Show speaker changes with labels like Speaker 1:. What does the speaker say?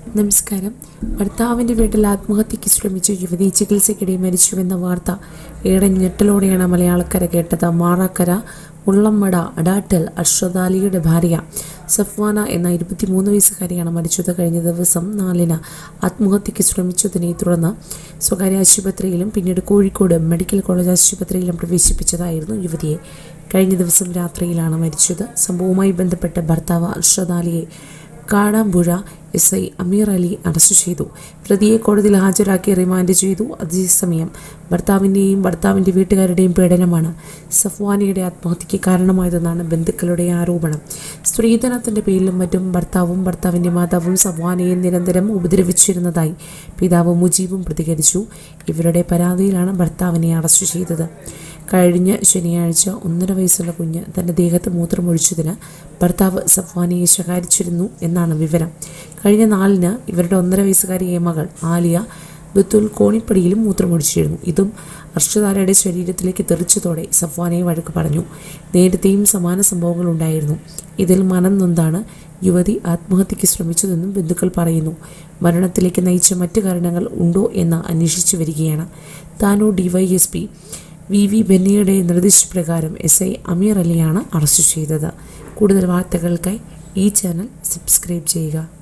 Speaker 1: നമസ്കാരം ഭർത്താവിൻ്റെ വീട്ടിൽ ആത്മഹത്യയ്ക്ക് ശ്രമിച്ച യുവതി ചികിത്സയ്ക്കിടെ മരിച്ചുവെന്ന വാർത്ത ഏറെ ഞെട്ടലോടെയാണ് മലയാളക്കര കേട്ടത് മാറാക്കര മുള്ളമ്മട അടാട്ടൽ അർഷദ് അലിയുടെ ഭാര്യ സഫ്വാന എന്ന ഇരുപത്തിമൂന്ന് വയസ്സുകാരിയാണ് മരിച്ചത് കഴിഞ്ഞ ദിവസം നാലിന് ആത്മഹത്യയ്ക്ക് ശ്രമിച്ചതിനെ തുടർന്ന് സ്വകാര്യ ആശുപത്രിയിലും പിന്നീട് കോഴിക്കോട് മെഡിക്കൽ കോളേജ് ആശുപത്രിയിലും പ്രവേശിപ്പിച്ചതായിരുന്നു യുവതിയെ കഴിഞ്ഞ ദിവസം രാത്രിയിലാണ് മരിച്ചത് സംഭവവുമായി ബന്ധപ്പെട്ട് ഭർത്താവ് അർഷദ് അലിയെ Kadampuzha S I Ameer Ali arrest ചെയ്തു പ്രതിയെ കോടതിയിൽ ഹാജരാക്കി റിമാൻഡ് ചെയ്തു അതേസമയം ഭർത്താവിൻ്റെയും ഭർത്താവിൻ്റെ വീട്ടുകാരുടെയും പീഡനമാണ് സഫ്വാനിയുടെ ആത്മഹത്യയ്ക്ക് കാരണമായതെന്നാണ് ബന്ധുക്കളുടെ ആരോപണം സ്ത്രീധനത്തിൻ്റെ പേരിലും മറ്റും ഭർത്താവും ഭർത്താവിൻ്റെ മാതാവും സഫ്വാനയെ നിരന്തരം ഉപദ്രവിച്ചിരുന്നതായി പിതാവ് മുജീബും പ്രതികരിച്ചു ഇവരുടെ പരാതിയിലാണ് ഭർത്താവിനെ അറസ്റ്റ് ചെയ്തത് കഴിഞ്ഞ ശനിയാഴ്ച ഒന്നര വയസ്സുള്ള കുഞ്ഞ് തൻ്റെ ദേഹത്ത് മൂത്രമൊഴിച്ചതിന് ഭർത്താവ് സഫ്വാനിയെ ശകാരിച്ചിരുന്നു എന്നാണ് വിവരം കഴിഞ്ഞ നാലിന് ഇവരുടെ ഒന്നര വയസ്സുകാരിയെ മകൾ ആലിയ ബത്തുൽ കോണിപ്പടിയിലും മൂത്രമൊഴിച്ചിരുന്നു ഇതും അർഷദാരയുടെ ശരീരത്തിലേക്ക് തെറിച്ചതോടെ സഫ്വാനയെ വഴക്ക് പറഞ്ഞു നേരത്തെയും സമാന സംഭവങ്ങൾ ഉണ്ടായിരുന്നു ഇതിൽ മനം നൊന്താണ് യുവതി ആത്മഹത്യയ്ക്ക് ശ്രമിച്ചതെന്നും ബന്ധുക്കൾ പറയുന്നു മരണത്തിലേക്ക് നയിച്ച മറ്റു കാരണങ്ങൾ ഉണ്ടോ എന്ന് അന്വേഷിച്ചു വരികയാണ് താനൂർ ഡിവൈഎസ്പി വി വി ബെന്നിയുടെ നിർദ്ദേശപ്രകാരം എസ് ഐ അമീർ അലിയാണ് അറസ്റ്റ് ചെയ്തത് കൂടുതൽ വാർത്തകൾക്കായി ഈ ചാനൽ സബ്സ്ക്രൈബ് ചെയ്യുക